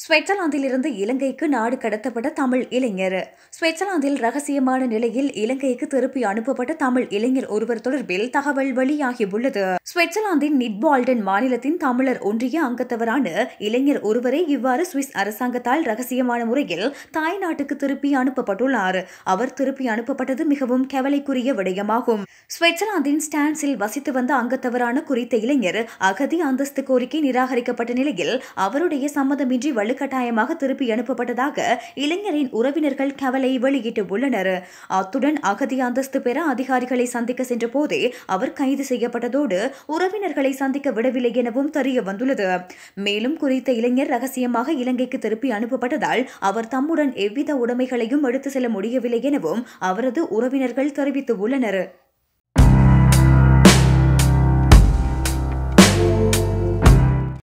சுவிட்சர்லாந்திலிருந்து இலங்கைக்கு நாடு கடத்தப்பட்ட தமிழ் இளைஞர் சுவிட்சர்லாந்தில் ரகசியமான நிலையில் இலங்கைக்கு திருப்பி அனுப்பப்பட்ட தமிழ் இளைஞர் ஒருவர் தொடர்பில் தகவல் வெளியாகியுள்ளது சுவிட்சர்லாந்தின் நிட்பால்டன் மாநிலத்தின் தமிழர் ஒன்றிய அங்கத்தவரான இளைஞர் ஒருவரை இவ்வாறு சுவிஸ் அரசாங்கத்தால் ரகசியமான முறையில் தாய் நாட்டுக்கு திருப்பி அனுப்பப்பட்டுள்ளார் அவர் திருப்பி அனுப்பப்பட்டது மிகவும் கவலைக்குரிய விடயமாகும் சுவிட்சர்லாந்தின் ஸ்டான்ஸில் வசித்து வந்த அங்கத்தவரான குறித்த இளைஞர் அகதி அந்தஸ்து கோரிக்கை நிராகரிக்கப்பட்ட நிலையில் அவருடைய சம்மதமின்றி வலுக்கட்டாயமாக திருப்பி அனுப்பப்பட்டதாக இளைஞரின் உறவினர்கள் கவலை வெளியிட்டுள்ளனர் அத்துடன் அகதி அந்தஸ்து பெற அதிகாரிகளை சந்திக்க சென்ற போதே அவர் கைது செய்யப்பட்டதோடு உறவினர்களை சந்திக்க விடவில்லை எனவும் தெரிய வந்துள்ளது மேலும் குறித்த இளைஞர் ரகசியமாக இலங்கைக்கு திருப்பி அனுப்பப்பட்டதால் அவர் தம்முடன் எவ்வித உடைமைகளையும் எடுத்து செல்ல முடியவில்லை எனவும் அவரது உறவினர்கள் தெரிவித்துள்ளனர்